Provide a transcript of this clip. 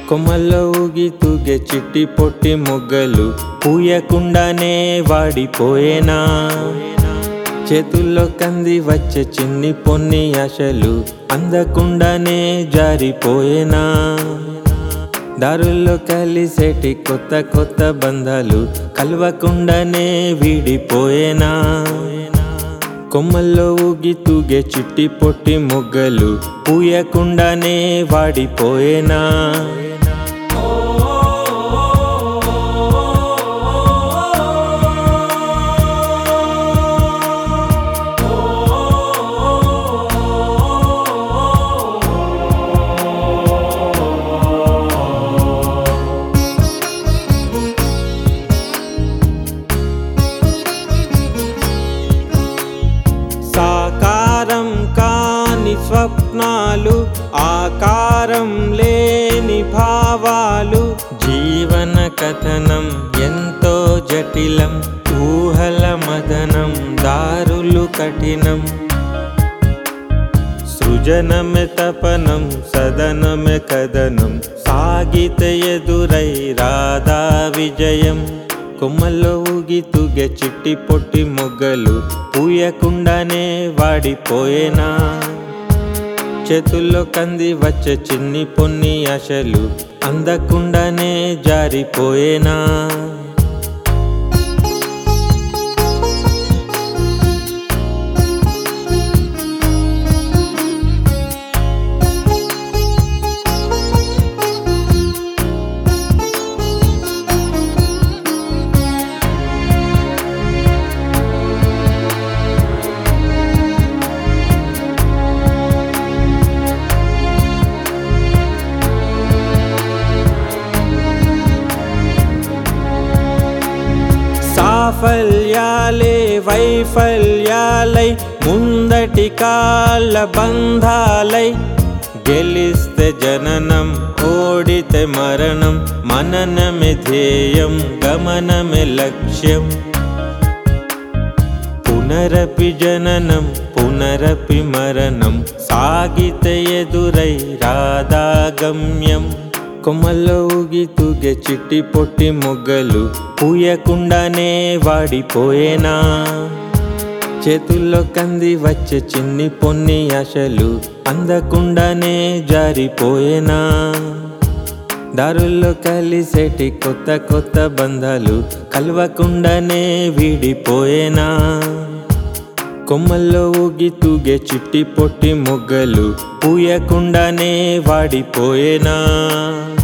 కొమ్మల్లో ఊగి తూగే చిట్టి పొట్టి మొగ్గలు పూయకుండానే వాడిపోయేనా చేతుల్లో కంది వచ్చే చిన్ని పొన్ని ఆశలు అందకుండానే జారిపోయేనా దారుల్లో కలిసేటి కొత్త కొత్త బంధాలు కలవకుండానే వీడిపోయేనా కొమ్మల్లో ఊగి తూగే చిట్టి పొట్టి మొగ్గలు పూయకుండానే వాడిపోయేనా సాకారం కాని స్వప్నాలు ఆకారం లేని భావాలు జీవన కథనం ఎంతో జటిలం ఊహల మదనం దారులు కఠినం సృజనమే తపనం సదనమే కథనం సాగితే ఎదురై రాధా విజయం కొమ్మల్లో ఊగి తూగే చిట్టి పొట్టి మొగ్గలు పూయకుండానే వాడిపోయేనా చేతుల్లో కంది వచ్చే చిన్ని పొన్ని ఆశలు అందకుండానే జారిపోయేనా సాఫల్యాలే వైఫల్యాలై ముందటి కాళ్ళ బంధాలై గెలిస్తే జననం ఓడితే మరణం మననమే ధ్యేయం గమనమే లక్ష్యం పునరపి జననం పునరపి మరణం సాగితే ఎదురై రాధా గమ్యం కొమ్మల్లో ఊగి తూగే చిట్టి పొట్టి మొగ్గలు పూయకుండానే వాడిపోయేనా చేతుల్లో కంది వచ్చే చిన్ని పొన్ని ఆశలు అందకుండానే జారిపోయేనా దారుల్లో కలిసేటి కొత్త కొత్త బంధాలు కలవకుండానే వీడిపోయేనా కొమ్మల్లో ఊగి తూగే చిట్టి పొట్టి మొగ్గలు పూయకుండానే వాడిపోయేనా